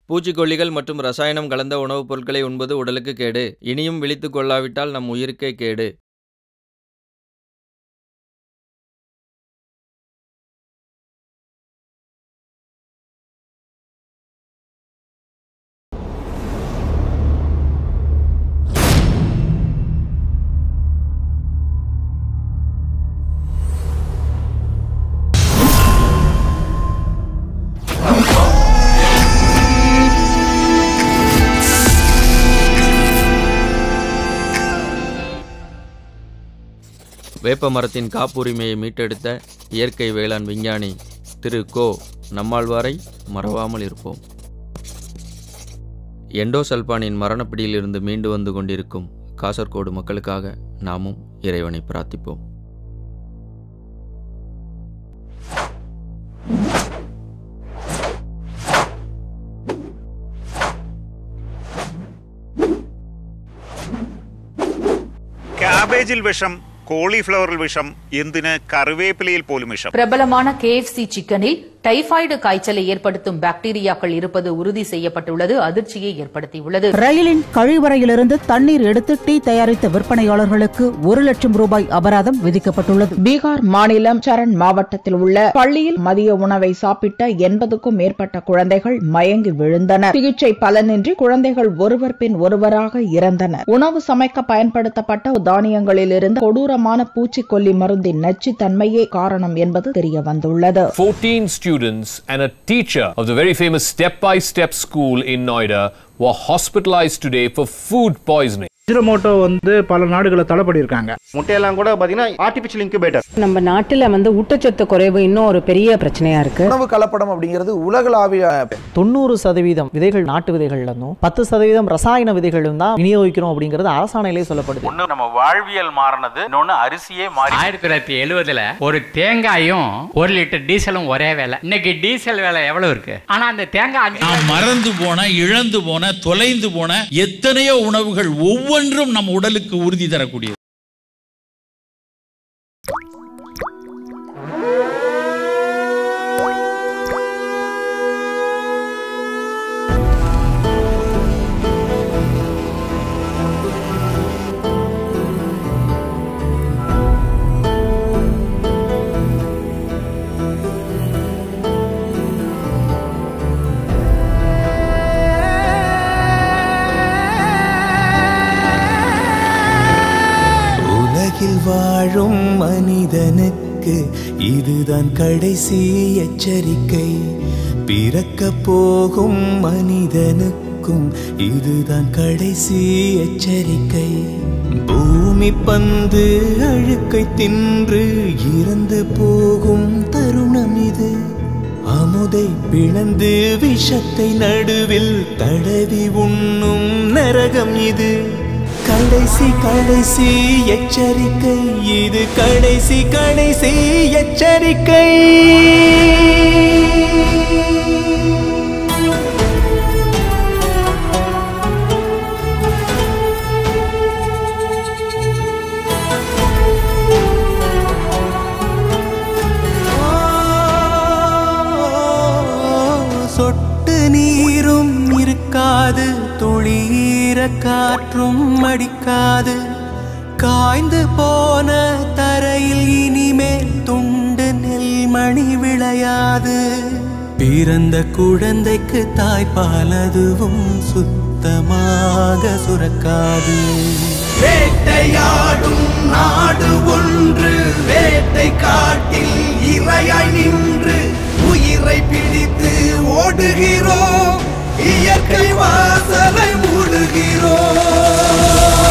பூச்சிக்கொல்லிகள் மற்றும் ரசாயனம் கலந்த உணவுப் பொருட்களை உண்பது உடலுக்கு கேடு இனியும் விழித்துக் கொள்ளாவிட்டால் நம் உயிருக்கே கேடு வேப்ப மரத்தின் காப்புரிமையை மீட்டெடுத்த இயற்கை வேளாண் விஞ்ஞானி திரு கோ நம்மாழ்வாரை மறவாமல் இருப்போம் எண்டோசல்பானின் மரணப்பிடியிலிருந்து மீண்டு வந்து கொண்டிருக்கும் காசர்கோடு மக்களுக்காக நாமும் இறைவனை பிரார்த்திப்போம் ക്യാബേജിൽ വിഷം കോളിഫ്ലവറിൽ വിഷം എന്തിന് കറിവേപ്പിലയിൽ പോലും വിഷം பிரபலமான கேஎஃப்சி சிக்கனில் டைபாய்டு காய்ச்சலை ஏற்படுத்தும் பாக்டீரியாக்கள் இருப்பது உறுதி செய்யப்பட்டுள்ளது அதிர்ச்சியை ஏற்படுத்தியுள்ளது ரயிலின் கழிவறையிலிருந்து தண்ணீர் எடுத்து டீ தயாரித்த விற்பனையாளர்களுக்கு ஒரு லட்சம் ரூபாய் அபராதம் விதிக்கப்பட்டுள்ளது பீகார் மாநிலம் சரண் மாவட்டத்தில் உள்ள பள்ளியில் மதிய உணவை சாப்பிட்ட எண்பதுக்கும் மேற்பட்ட குழந்தைகள் மயங்கி விழுந்தனர் சிகிச்சை பலனின்றி குழந்தைகள் ஒருவர் பின் ஒருவராக இறந்தனர் உணவு சமைக்க பயன்படுத்தப்பட்ட தானியங்களிலிருந்து கொடூரமான பூச்சிக்கொல்லி மருந்தின் நச்சுத்தன்மையே காரணம் என்பது தெரிய வந்துள்ளது 14 students and a teacher of the very famous Step by Step school in Noida were hospitalized today for food poisoning. Ajinomoto வந்து பல நாடுகளை தடை பண்ணியிருக்காங்க முட்டையெல்லாம் கூட பாத்தீங்கன்னா ஆர்டிபிஷியல் இன்குபேட்டர் நம்ம நாட்டுல வந்து ஊட்டச்சத்து குறைவு இன்னும் ஒரு பெரிய பிரச்சனையா இருக்கு உணவு கலப்படம் அப்படிங்கிறது உலகளாவிய தொண்ணூறு சதவீதம் விதைகள் நாட்டு விதைகள்ல இருந்தும் பத்து சதவீதம் ரசாயன விதைகளும் தான் விநியோகிக்கிறோம் அப்படிங்கிறது அரசாணையிலே சொல்லப்படுது ஒண்ணு நம்ம வாழ்வியல் மாறினது இன்னொன்னு அரிசியே மாறி ஆயிரத்தி தொள்ளாயிரத்தி எழுபதுல ஒரு தேங்காயும் ஒரு லிட்டர் டீசலும் ஒரே விலை இன்னைக்கு டீசல் விலை எவ்வளவு இருக்கு ஆனா அந்த தேங்காய் நாம் மறந்து போன இழந்து போன தொலைந்து போன எத்தனையோ உணவுகள் ஒவ்வொன்றும் நம் உடலுக்கு உறுதி தரக்கூடியது உலகில் வாழும் மனிதனுக்கு இதுதான் கடைசி எச்சரிக்கை பிறக்க போகும் மனிதனுக்கும் இதுதான் கடைசி எச்சரிக்கை பூமி பந்து அழுக்கை தின்று இறந்து போகும் தருணம் இது அமுதை பிளந்து விஷத்தை நடுவில் தடவி உண்ணும் நரகம் இது கடைசி கடைசி எச்சரிக்கை இது கடைசி கடைசி எச்சரிக்கை சொட்டு நீரும் இருக்காது துளீர காற்றும் அடிக்காது காய்ந்து போன தரையில் இனிமேல் துண்டு நெல்மணி விளையாது பிறந்த குழந்தைக்கு தாய்ப்பால் அதுவும் சுத்தமாக சுரக்காது வேட்டையாடும் நாடு ஒன்று வேட்டை காட்டில் இரையாய் நின்று உயிரை பிடித்து ஓடுகிறோம் இயற்கை வாசலை மூடுகிறோம்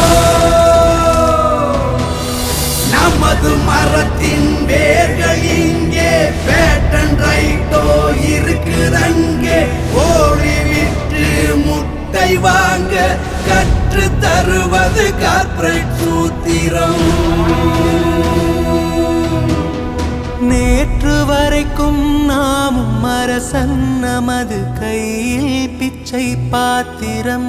நமது மரத்தின் வேர்கள் இங்கே பேட்டன் ரைட்டோ இருக்குதங்கே ஓடி விட்டு முட்டை வாங்க கற்று தருவது கார்ப்பரேட் சூத்திரம் நேற்று வரைக்கும் நாமும் அரசன் நமது கையில் பிச்சை பாத்திரம்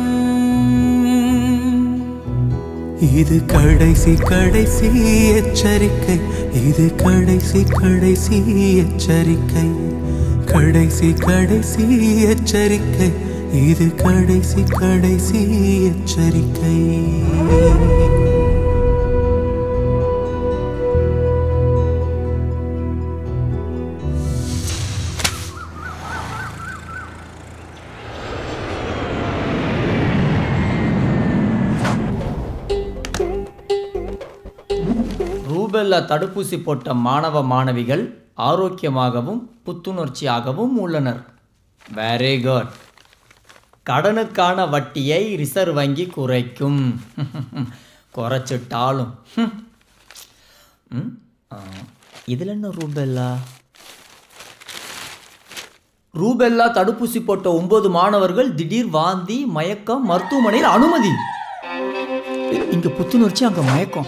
இது கடைசி கடைசி எச்சரிக்கை இது கடைசி கடைசி எச்சரிக்கை கடைசி கடைசி எச்சரிக்கை இது கடைசி கடைசி எச்சரிக்கை ரூபெல்லா தடுப்பூசி போட்ட மாணவ மாணவிகள் ஆரோக்கியமாகவும் புத்துணர்ச்சியாகவும் உள்ளனர் வெரி குட் கடனுக்கான வட்டியை ரிசர்வ் வங்கி குறைக்கும் குறைச்சிட்டாலும் ம், ஆ, இதில் என்ன ரூபெல்லா ரூபெல்லா தடுப்பூசி போட்ட ஒன்பது மாணவர்கள் திடீர் வாந்தி மயக்கம் மருத்துவமனையில் அனுமதி இங்க புத்துணர்ச்சி அங்க மயக்கம்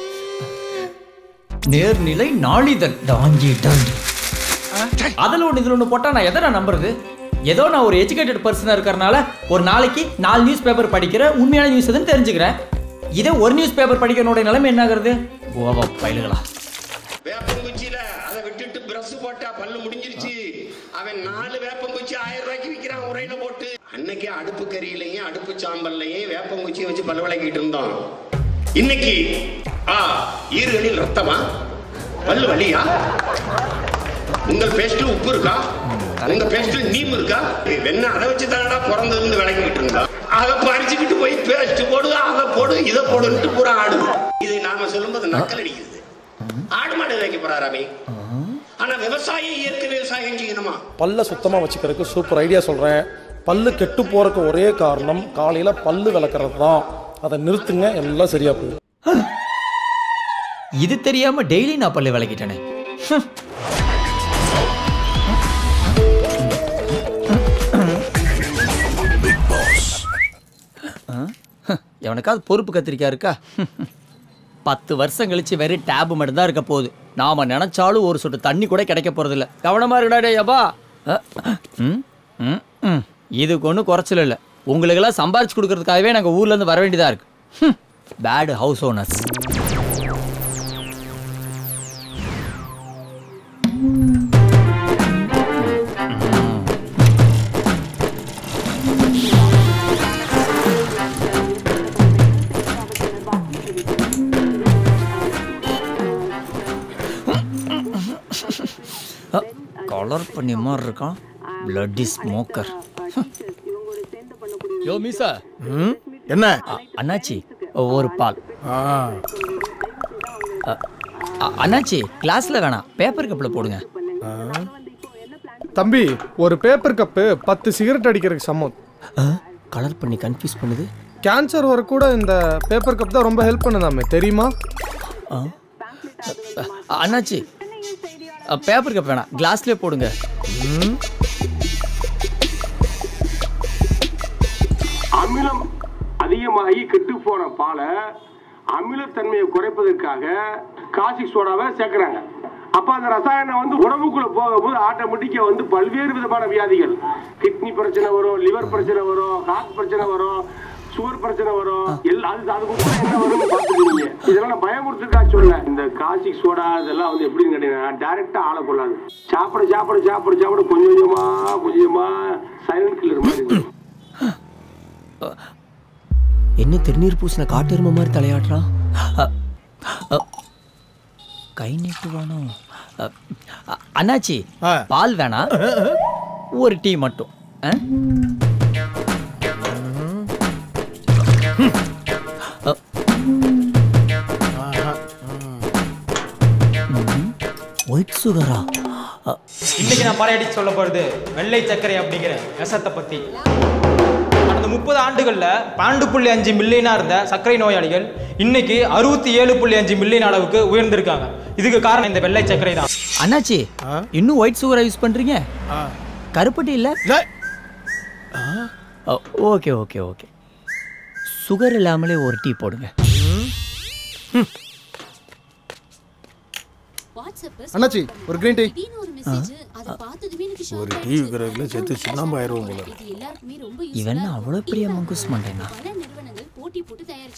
நேர்நிலை நாளிதழ் டாங்கி டாங்கி அதில் ஒன்று இதில் ஒன்று போட்டால் நான் எதை நான் நம்புறது ஏதோ நான் ஒரு எஜுகேட்டட் பர்சனாக இருக்கிறனால ஒரு நாளைக்கு நாலு நியூஸ் பேப்பர் படிக்கிறேன் உண்மையான நியூஸ் எதுன்னு தெரிஞ்சுக்கிறேன் இதே ஒரு நியூஸ் பேப்பர் படிக்கிறனோட நிலைமை என்ன ஆகுறது கோவா பயலுகளா வேப்பங்குச்சியில அதை விட்டுட்டு பிரஷ் போட்டா பல்லு முடிஞ்சிருச்சு அவன் நாலு வேப்பங்குச்சி ஆயிரம் ரூபாய்க்கு விற்கிறான் உரையில போட்டு அன்னைக்கு அடுப்பு கறியிலையும் அடுப்பு சாம்பல்லையும் வேப்பங்குச்சியும் வச்சு பல்லு விளக்கிட்டு இருந்தோம் இன்னைக்கு ஆ ஈறுகளில் ரத்தமா பல்லு வலியா உங்கள் பேஸ்ட்ல உப்பு இருக்கா உங்க பேஸ்ட்ல நீம் இருக்கா வெண்ண அதை வச்சு தானடா பிறந்ததுன்னு விளக்கிட்டு இருந்தா அதை பறிச்சுக்கிட்டு போய் பேஸ்ட் போடு அதை போடு இதை போடுன்ட்டு பூரா ஆடுது இது நாம சொல்லும்போது நக்கல் அடிக்குது ஆடு மாடு வைக்க போறாராமே ஆனா விவசாயி இயற்கை விவசாயம் செய்யணுமா பல்ல சுத்தமாக வச்சுக்கிறதுக்கு சூப்பர் ஐடியா சொல்கிறேன் பல்லு கெட்டு போகிறதுக்கு ஒரே காரணம் காலையில் பல்லு விளக்குறது தான் அதை நிறுத்துங்க எல்லாம் சரியா போயிடும் இது தெரியாம டெய்லி நான் பல்லு விளக்கிட்டேனே ஹம். ஆ? ஹம். எவனுக்காவது பொறுப்பு கத்திரிக்கா இருக்கா பத்து வருஷம் கழிச்சு வெறும் டேப் மட்டும் தான் இருக்க போகுது நாம நினைச்சாலும் ஒரு சொட்டு தண்ணி கூட கிடைக்க போறதில்ல கவனமா இருக்கடா டேய் அப்பா அ, ம், ம், ம். இதுக்கு ஒன்றும் குறைச்சல் இல்லை உங்களுக்கெல்லாம் சம்பாரிச்சு கொடுக்கறதுக்காகவே நாங்கள் ஊர்லேருந்து வர வேண்டியதாக இருக்கு பேடு ஹவுஸ் ஓனர்ஸ் கலர் பண்ணி மாதிரி இருக்கான் பிளட்டி ஸ்மோக்கர் யோ மீசா என்ன அண்ணாச்சி ஒரு பால் அ, அ- அண்ணாச்சி கிளாஸ்ல வேணாம் பேப்பர் கப்பில் போடுங்க தம்பி ஒரு பேப்பர் கப்பு பத்து சிகரெட் அடிக்கிறதுக்கு சமம் கலர் பண்ணி கன்ஃபியூஸ் பண்ணுது கேன்சர் வர கூட இந்த பேப்பர் கப் தான் ரொம்ப ஹெல்ப் பண்ணுதாமே தெரியுமா அ, அண்ணாச்சி பேப்பர் கப் வேணாம் கிளாஸ்லேயே போடுங்க அமிலம் அதிகமாகி கெட்டு போன பாலை அமிலத்தன்மையை குறைப்பதற்காக காசிக் சோடாவை சேர்க்கறாங்க அப்ப அந்த ரசாயனம் வந்து உடம்புக்குள்ள போகும்போது ஆட்டோமேட்டிக்கா வந்து பல்வேறு விதமான வியாதிகள் கிட்னி பிரச்சனை வரும் லிவர் பிரச்சனை வரும் ஹார்ட் பிரச்சனை வரும் சுகர் பிரச்சனை வரும் எல்லாம் அது அதுக்கு கூட என்ன வரும்னு பார்த்துக்கிறீங்க இதெல்லாம் நான் பயமுறுத்துக்கா சொல்ல இந்த காசிக் சோடா இதெல்லாம் வந்து எப்படின்னு கேட்டீங்கன்னா டைரக்டா ஆளை கொள்ளாது சாப்பிட சாப்பிட சாப்பிட சாப்பிட கொஞ்சம் கொஞ்சமா கொஞ்சமா சைலண்ட் கில்லர் மாதிரி இருக்கும். என்ன திருநீர் பூசின காட்டெருமை மாதிரி தலையாட்டுறான் அ, அ, கை நீட்டு வேணும் அ, அ, அண்ணாச்சி பால் வேணாம் ஒரு டீ மட்டும் ஆ? அ. ம்ஹும். ஒயிட் சுகரா அ, இன்னைக்கு நான் பாராட்டி சொல்ல போறது வெள்ளை சர்க்கரை அப்படிங்கிற விஷத்தை பத்தி கடந்த முப்பது ஆண்டுகள்ல பன்னெண்டு புள்ளி அஞ்சு மில்லியனா இருந்த சர்க்கரை நோயாளிகள் இன்னைக்கு அறுபத்தி ஏழு புள்ளி அஞ்சு மில்லியன் அளவுக்கு உயர்ந்திருக்காங்க இதுக்கு காரணம் இந்த வெள்ளை சர்க்கரை தான் அண்ணாச்சி இன்னும் ஒயிட் சுகரா யூஸ் பண்றீங்க கருப்பட்டி இல்ல ஓகே ஓகே ஓகே சுகர் இல்லாமலே ஒரு டீ போடுங்க அண்ணாச்சி ஒரு கிரீன் டீ ஒரு டீ விற்கிறதுல சேர்த்து சுண்ணாம்பு ஆயிரம் போல இவன் அவ்வளோ பெரிய மங்குஸ் மண்டேனா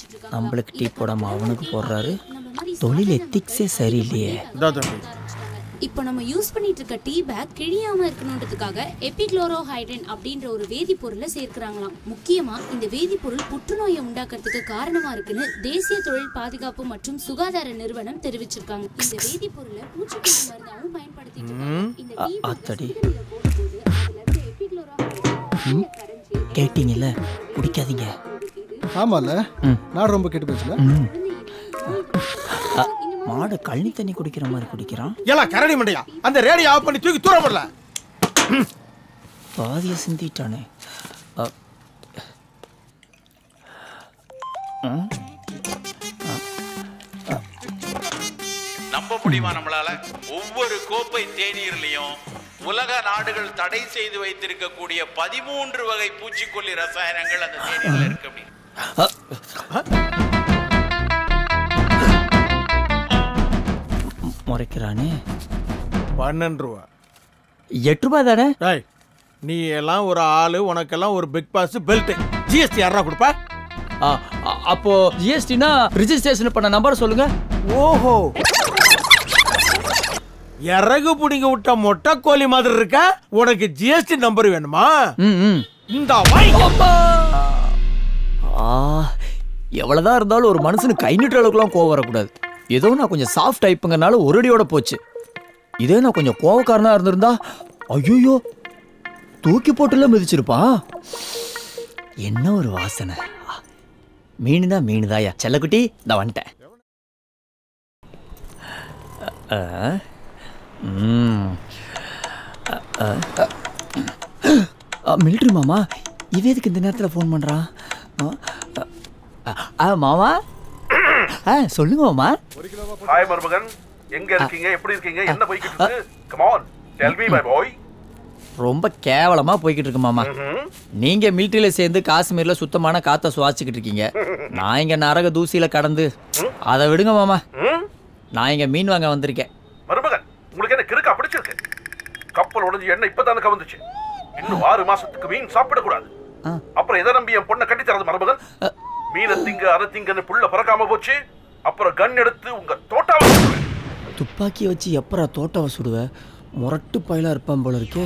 நம்மளுக்கு டீ போடாம அவனுக்கு போடுறாரு தொழில் எத்திக்ஸே சரியில்லையே இதா தம்பி இப்போ நம்ம யூஸ் பண்ணிட்டு இருக்க டீ பேக் கிழியாம இருக்கணுன்றதுக்காக எபிக்ளோரோஹைட்ரன் அப்படின்ற ஒரு வேதிப்பொருளை சேர்க்கிறாங்களாம் முக்கியமா இந்த வேதிப்பொருள் புற்றுநோயை உண்டாக்குறதுக்கு காரணமா இருக்குன்னு தேசிய தொழில் பாதுகாப்பு மற்றும் சுகாதார நிறுவனம் தெரிவிச்சிருக்காங்க இந்த வேதிப்பொருளை பூச்சிக்கொல்லி மருந்தாவும் பயன்படுத்திட்டு இருக்காங்க இந்த டீ பேக்கை அத்தடி சுடுதண்ணில போடும்போது அதுல இருக்க எபிக்ளோரோஹைட்ரன் கேட்டீங்கல்ல குடிக்காதீங்க ஆமால நான் ரொம்ப கெட்டு போச்சுல அ, மாடு கழனி தண்ணி குடிக்கிற மாதிரி குடிக்கிறான் ஏலா கரடி மண்டையா அந்த ரேடியோ ஆஃப் பண்ணி தூக்கி தூர போடல பாதிய சிந்திட்டானே அ, ம், நம்ப முடியுமா நம்மளால ஒவ்வொரு கோப்பை தேநீர்லயும் உலக நாடுகள் தடை செய்து வைத்திருக்கக்கூடிய பதிமூன்று வகை பூச்சிக்கொல்லி ரசாயனங்கள் அந்த தேநீர்ல இருக்கு அப்படின்னு முறைக்கிறானே பன்னெண்டு ரூபா எட்டு ரூபாய் தானே டேய் நீ எல்லாம் ஒரு ஆளு உனக்கெல்லாம் ஒரு பிக் பாஸ் பெல்ட் ஜிஎஸ்டி யாரா கொடுப்பா அ, அ- அப்போ ஜிஎஸ்டினா ரிஜிஸ்ட்ரேஷன் பண்ண நம்பர் சொல்லுங்க ஓஹோ இறகு புடிங்க விட்ட மொட்டை கோழி மாதிரி இருக்க உனக்கு ஜிஎஸ்டி நம்பர் வேணுமா இந்த வாய் ஆ எவ்வளவுதான் இருந்தாலும் ஒரு மனுஷனுக்கு கை நீட்டுற அளவுக்குலாம் கோவம் வரக்கூடாது ஏதோ நான் கொஞ்சம் சாஃப்ட் டைப்புங்கனால ஒரு அடியோட போச்சு இதே நான் கொஞ்சம் கோவக்காரனா இருந்திருந்தா ஐயோ தூக்கி போட்டுல மிதிச்சிருப்பான் என்ன ஒரு வாசனை மீன் தான் மீன் தாயா செல்லக்குட்டி நான் வந்துட்டேன் அ, ம். அ, அ, மிலிட்ரி மாமா இவ எதுக்கு இந்த நேரத்தில் ஃபோன் பண்ணுறான் ஆ மாமா ஆ சொல்லுங்க மாமா ஹாய் மருமகன் எங்க இருக்கீங்க எப்படி இருக்கீங்க என்ன போய்கிட்டு இருக்கு come on tell me my boy ரொம்ப கேவலமா போய்கிட்டு இருக்கு மாமா நீங்க மிலிட்டரியில சேர்ந்து காஷ்மீர்ல சுத்தமான காத்த சுவாசிக்கிட்டு இருக்கீங்க நான் இங்க நரக தூசியில கடந்து அதை விடுங்க மாமா நான் இங்க மீன் வாங்க வந்திருக்கேன் மருமகன் உங்களுக்கு என்ன கிறுக்கா பிடிச்சிருக்கு கப்பல் உடைஞ்சு எண்ணெய் இப்பதானே கவுந்துச்சு இன்னும் ஆறு மாசத்துக்கு மீன் சாப்பிடக்கூடாது அப்புறம் எதை நம்பி என் பொண்ணை கட்டி தரது மருமகன் மீனை திங்க அதை திங்கன்னு புள்ள பறக்காம போச்சு அப்புறம் கன் எடுத்து உங்க தோட்டாவை சுடுவேன். துப்பாக்கியை வச்சு எப்பரா தோட்டவை சுடுவ முரட்டு பயலா இருப்பான் போல இருக்கே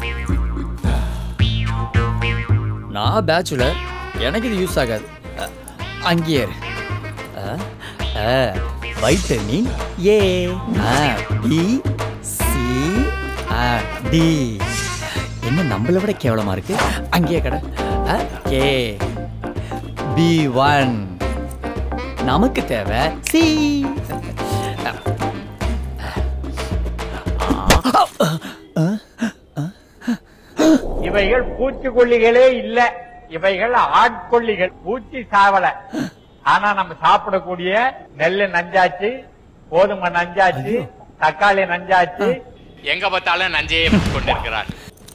நான் பேச்சுலர் எனக்கு இது யூஸ் ஆகாது அ, அங்கேயே இரு. அ, அ, vitamin A uh, B C uh, D என்ன நம்மளை விட கேவலமா இருக்கு அங்கேயே கடை அ, கே பி ஒன் நமக்கு தேவை சி இவைகள் பூச்சிக்கொல்லிகளே இல்ல இவைகள் ஆட்கொல்லிகள் பூச்சி சாவல ஆனா நம்ம சாப்பிடக்கூடிய நெல்லு நஞ்சாச்சு கோதுமை நஞ்சாச்சு தக்காளி நஞ்சாச்சு எங்க பார்த்தாலும் நஞ்சையே கொண்டிருக்கிறார்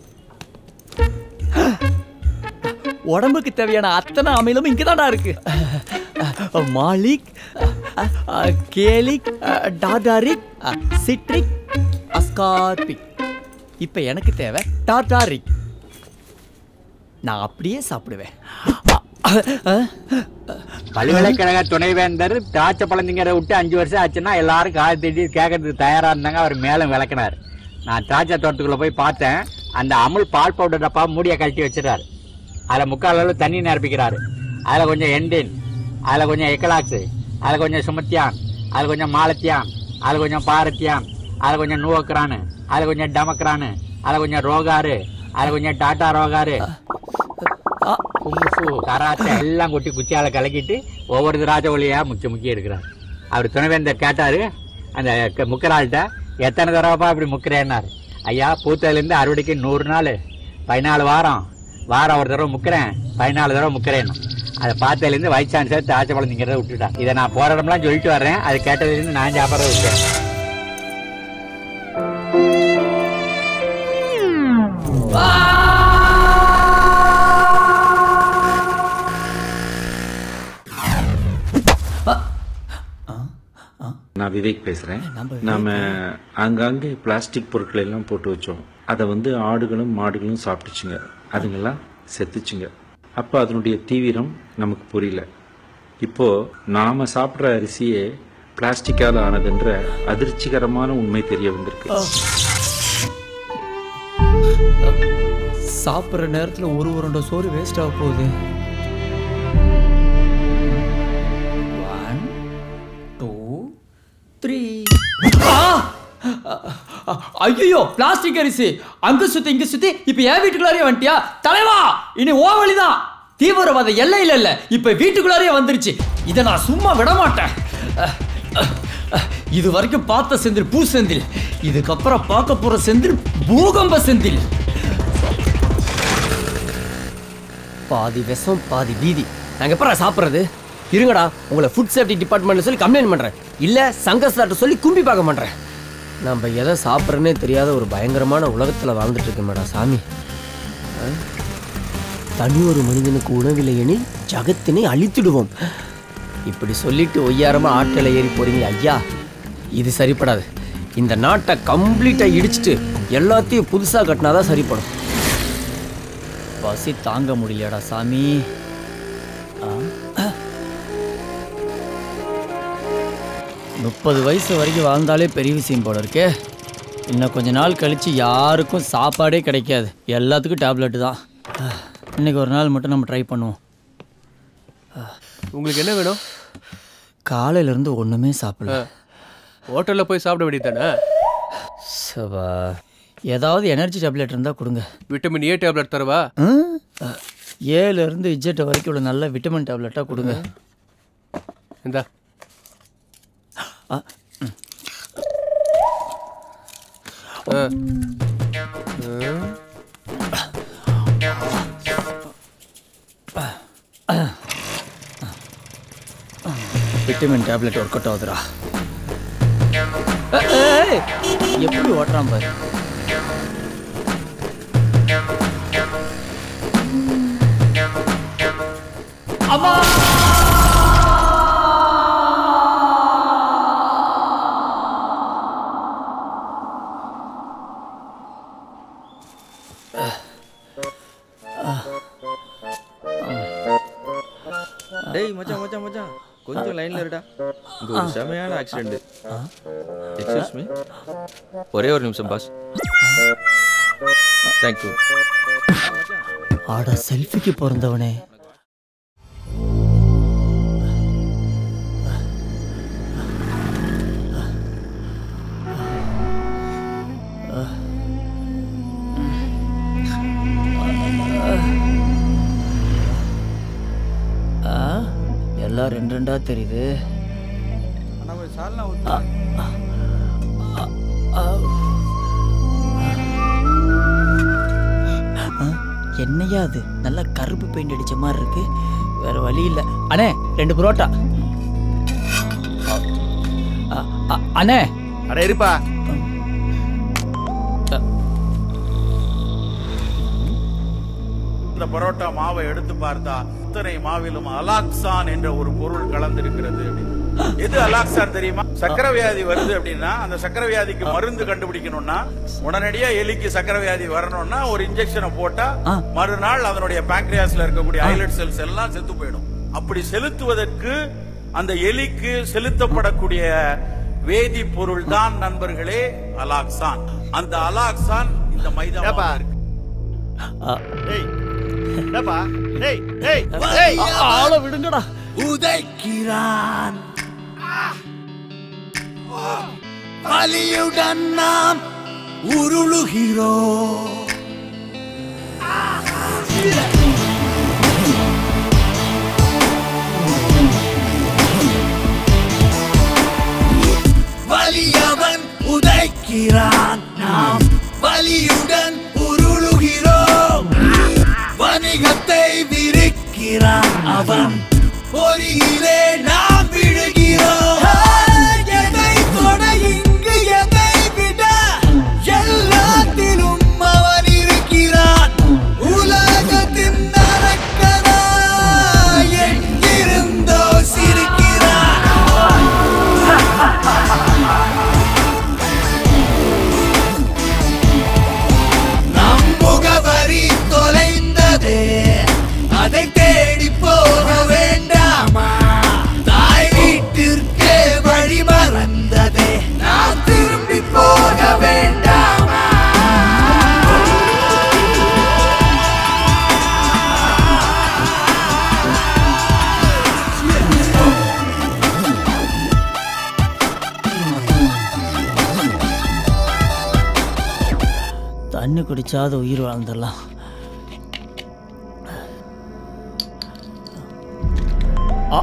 உடம்புக்கு தேவையான அத்தனை அமிலம் இங்கதான்டா இருக்கு malic gallic tartaric citric ascorbic இப்போ எனக்கு தேவை டாடாரிக் நான் அப்படியே சாப்பிடுவேன் பல்கலைக்கழக துணைவேந்தர் திராட்சை பழந்திங்கிற விட்டு அஞ்சு வருஷம் ஆச்சுன்னா எல்லாரும் காது தட்டி கேட்கறதுக்கு தயாரா இருந்தாங்க அவர் மேலும் விளக்குனார் நான் திராட்சை தோட்டத்துக்குள்ள போய் பார்த்தேன் அந்த அமுல் பால் பவுடர் டப்பா மூடியை கழட்டி வச்சிடறாரு அதில் முக்கால் அளவு தண்ணி நிரப்பிக்கிறாரு அதில் கொஞ்சம் எண்டின் அதில் கொஞ்சம் எக்கலாக்ஸு அதில் கொஞ்சம் சுமத்தியான் அதில் கொஞ்சம் மாலத்தியான் அதில் கொஞ்சம் பாரத்தியான் அதில் கொஞ்சம் நூவக்ரானு அதில் கொஞ்சம் டமக்ரானு அதில் கொஞ்சம் ரோகாரு அதில் கொஞ்சம் டாட்டா ரோகாரு குங்குஃபு கராத்தே எல்லாம் கொட்டி குச்சியால கலக்கிட்டு ஒவ்வொரு திராட்சை ஒளியா முக்கிய முக்கிய இருக்கிறார் அவர் துணைவேந்தர் கேட்டாரு அந்த க- முக்கராள்கிட்ட எத்தனை தடவைப்பா இப்படி முக்கிறேன்னாரு ஐயா பூத்ததுலேருந்து அறுவடைக்கு நூறு நாள் பதினாலு வாரம் வாரம் ஒரு தடவை முக்கிறேன் பதினாலு தடவை முக்கிறேன் அதை பார்த்ததுலேருந்து வைஸ் சான்சலர் திராட்சை பழந்திங்கிறத விட்டுட்டான் இதை நான் போற இடம்லாம் சொல்லிட்டு வர்றேன் அது கேட்டதுலேருந்து நான் சாப்பிட்றத விட்டேன் நான் விவேக் பேசுகிறேன் நாம அங்கங்கே பிளாஸ்டிக் பொருட்களை எல்லாம் போட்டு வச்சோம் அதை வந்து ஆடுகளும் மாடுகளும் சாப்பிட்டுச்சுங்க அதுங்கெல்லாம் செத்துச்சுங்க அப்போ அதனுடைய தீவிரம் நமக்கு புரியல இப்போ நாம சாப்பிட்ற அரிசியே பிளாஸ்டிக்கால் ஆனதுன்ற அதிர்ச்சிகரமான உண்மை தெரிய வந்திருக்கு சாப்பிட்ற நேரத்தில் ஒரு உருண்டை சோறு வேஸ்ட் ஆக போகுது ஒன் டூ த்ரீ ஐயோ பிளாஸ்டிக் அரிசி அங்க சுத்தி இங்க சுத்தி இப்ப என் வீட்டுக்குள்ளாரே வந்துட்டியா தலைவா இனி ஓ வழிதான் தீவிரவாத எல்லையில இல்ல இப்ப வீட்டுக்குள்ளாரே வந்துருச்சு இதை நான் சும்மா விட மாட்டேன் அஹ், அஹ், அஹ், இது வரைக்கும் பார்த்த செந்தில் பூ செந்தில் இதுக்கப்புறம் பார்க்க போற செந்தில் பூகம்ப செந்தில் பாதி விஷம் பாதி பீதி நாங்க எப்பறம் சாப்பிட்றது இருங்கடா உங்களை ஃபுட் சேஃப்டி டிபார்ட்மெண்ட்ல சொல்லி கம்ப்ளைண்ட் பண்றேன் இல்ல சங்க சார்ட்ட சொல்லி கும்பி பார்க்க மாட்டேன் நம்ம எதை சாப்பிட்றேன்னே தெரியாத ஒரு பயங்கரமான உலகத்துல வாழ்ந்துட்டு இருக்கேன்டா சாமி ஆ? தனி ஒரு மனிதனுக்கு உணவில்லை எனில் ஜகத்தினை அழித்திடுவோம் இப்படி சொல்லிட்டு ஒய்யாரமா ஆட்டில் ஏறி போறீங்க ஐயா இது சரிப்படாது இந்த நாட்டை கம்ப்ளீட்டா இடிச்சிட்டு எல்லாத்தையும் புதுசா கட்டினாதான் சரிப்படும் பசி தாங்க முடியலடா சாமி ஆ? முப்பது வயசு வரைக்கும் வாழ்ந்தாலே பெரிய விஷயம் போல இருக்கே இன்னும் கொஞ்ச நாள் கழிச்சு யாருக்கும் சாப்பாடே கிடைக்காது எல்லாத்துக்கும் டேப்லெட்டு தான் இன்னைக்கு ஒரு நாள் மட்டும் நம்ம ட்ரை பண்ணுவோம் உங்களுக்கு என்ன வேணும் காலையிலேருந்து ஒன்றுமே சாப்பிடல ஹோட்டலில் போய் சாப்பிட வேண்டியதானே சபா ஏதாவது எனர்ஜி டேப்லெட் இருந்தால் கொடுங்க விட்டமின் ஏ டேப்லெட் தரவா ஏழுலேருந்து இஜெட் வரைக்கும் உள்ள நல்ல விட்டமின் டேப்லெட்டாக கொடுங்க இந்தா ஆ, ஆ. விட்டமின் டேப்லெட் ஒர்க் அவுட் ஆகுதுடா ஏய், ஏய், எப்படி ஓட்டுறான் பாரு அம்மா டேய் மச்சான் மச்சான் மச்சான் கொஞ்சம் லைன்ல இருடா இங்க ஒரு செமையான ஆக்சிடென்ட் எக்ஸ்கியூஸ் மீ ஒரே ஒரு நிமிஷம் பாஸ் தேங்க்யூ ஆடா செல்ஃபிக்கு பிறந்தவனே ஆ, எல்லாம் ரெண்டு ரெண்டா தெரியுது ஆ, ஆ, ஆ. ஆ, என்னையா அது நல்லா கருப்பு பெயிண்ட் அடிச்ச மாதிரி இருக்கு வேற வழி இல்ல அண்ணே ரெண்டு புரோட்டா அ, அ, அண்ணே அட இருப்பா இந்த பரோட்டா மாவை எடுத்து பார்த்தா இத்தனை மாவிலும் அலாக்சான் என்ற ஒரு பொருள் கலந்திருக்கிறது அப்படின்னு. எது அலாக்சான் தெரியுமா சக்கரை வியாதி வருது அப்படின்னா அந்த சக்கரை வியாதிக்கு மருந்து கண்டுபிடிக்கணும்னா உடனடியா எலிக்கு சக்கரை வியாதி வரணும்னா ஒரு இன்ஜெக்ஷனை போட்டா மறுநாள் அதனுடைய பாங்க்ரியாஸ்ல இருக்கக்கூடிய ஐலட் செல்ஸ் எல்லாம் செத்து போயிடும் அப்படி செலுத்துவதற்கு அந்த எலிக்கு செலுத்தப்படக்கூடிய வேதிப்பொருள் தான் நண்பர்களே அலாக்சான் அந்த அலாக்சான் இந்த மைதா டேய் என்னப்பா டேய் டேய் டேய், ஆளை விடுங்கடா உதைக்கிறான் வலியுடன் நாம் உருளுகிறோம் வலியவன் உதைக்கிறான் நாம் வலியுடன் உருளுகிறோம் வணிகத்தை விரிக்கிறான் அவன் பொறியிலே நாம் விழுகிறோம் எதை தொட இங்கு எதை விட எல்லாத்திலும் அவன் இருக்கிறான் உலகத்தின் நரக்கனா எங்கிருந்தோ சிரிக்கிறான் நம் முகவரி தொலைந்ததே அதை தேடி போக வேண்டாமா நான் திரும்பி போக வேண்டாமா தண்ணி குடிச்சாத உயிர் வாழ்ந்துடலாம் ஆ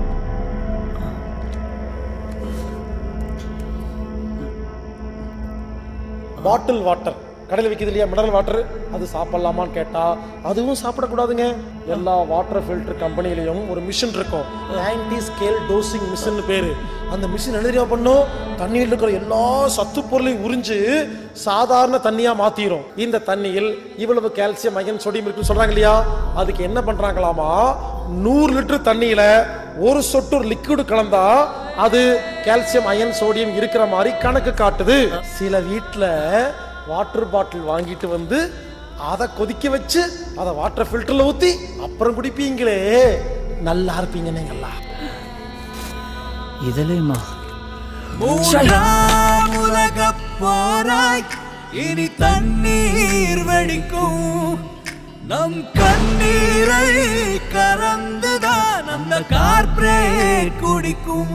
பாட்டில் வாட்டர் கடையில் விற்கிது இல்லையா மினரல் வாட்டர் அது சாப்பிடலாமான்னு கேட்டா அதுவும் சாப்பிடக்கூடாதுங்க எல்லா வாட்டர் ஃபில்டர் கம்பெனிலையும் ஒரு மிஷின் இருக்கும் ஆன்டி ஸ்கேல் டோசிங் மிஷின் பேரு அந்த மிஷின் என்ன தெரியுமா பண்ணும் தண்ணியில் இருக்கிற எல்லா சத்து பொருளையும் உறிஞ்சு சாதாரண தண்ணியா மாத்திரும் இந்த தண்ணியில் இவ்வளவு கால்சியம் அயன் சோடியம் இருக்குன்னு சொல்றாங்க இல்லையா அதுக்கு என்ன பண்றாங்களாமா நூறு லிட்டர் தண்ணியில ஒரு சொட்டு லிக்விட் கலந்தா அது கால்சியம் அயன் சோடியம் இருக்கிற மாதிரி கணக்கு காட்டுது சில வீட்ல வாட்டர் பாட்டில் வாங்கிட்டு வந்து அதை கொதிக்க வச்சு அதை வாட்டர் ஃபில்டர்ல ஊத்தி அப்புறம் குடிப்பீங்களே நல்லா இருப்பீங்க நீங்கெல்லாம் இதுலயுமா மூன்றாம் உலக போராய் இனி தண்ணீர் வெடிக்கும் நம் கண்ணீரை கறந்துதான் அந்த கார்ப்பரேட் குடிக்கும்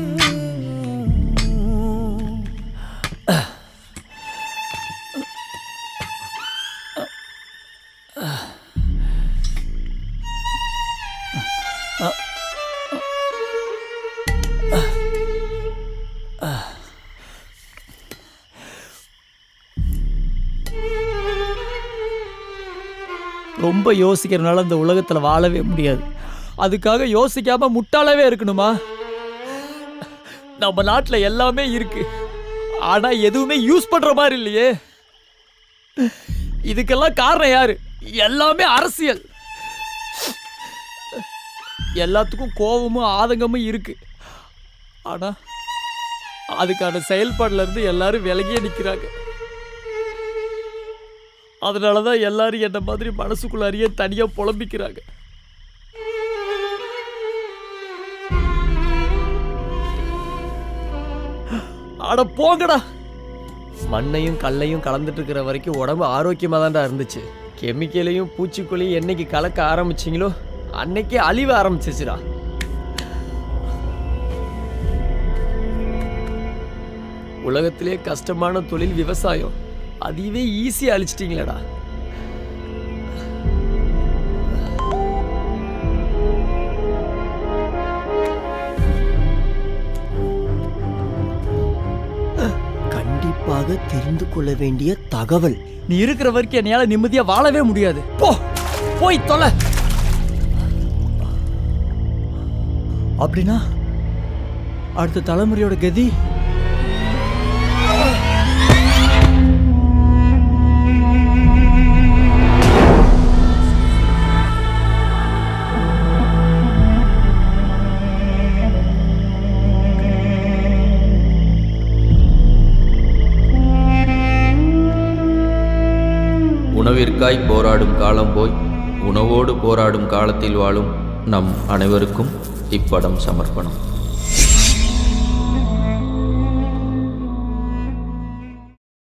ரொம்ப யோசிக்கிறதுனால இந்த உலகத்துல வாழவே முடியாது அதுக்காக யோசிக்காம முட்டாளாவே இருக்கணுமா நம்ம நாட்டுல எல்லாமே இருக்கு ஆனா எதுவுமே யூஸ் பண்ற மாதிரி இல்லையே இதுக்கெல்லாம் காரணம் யாரு எல்லாமே அரசியல் எல்லாத்துக்கும் கோபமும் ஆதங்கமும் இருக்கு ஆனா அதுக்கான செயல்பாடுல இருந்து எல்லாரும் விலகியே நிக்கிறாங்க அதனால தான் எல்லாரும் என்ன மாதிரி மனசுக்குள்ளாரியே தனியா புலம்பிக்கிறாங்க அட போங்கடா மண்ணையும் கல்லையும் கலந்துட்டு இருக்கிற வரைக்கும் உடம்பு ஆரோக்கியமாக தான்டா இருந்துச்சு கெமிக்கலையும் பூச்சிக்கொல்லியும் என்னைக்கு கலக்க ஆரம்பிச்சிங்களோ அன்னைக்கே அழிவ ஆரம்பிச்சிச்சுடா உலகத்திலே கஷ்டமான தொழில் விவசாயம் அதையவே ஈஸியாக அழிச்சிட்டிங்களேடா கண்டிப்பாக தெரிந்து கொள்ள வேண்டிய தகவல் நீ இருக்கிற வரைக்கும் என்னால் நிம்மதியாக வாழவே முடியாது போ போய் தொலை அப்படின்னா அடுத்த தலைமுறையோட கதி உணவிற்காய் போராடும் காலம் போய் உணவோடு போராடும் காலத்தில் வாழும் நம் அனைவருக்கும் இப்படம் சமர்ப்பணம்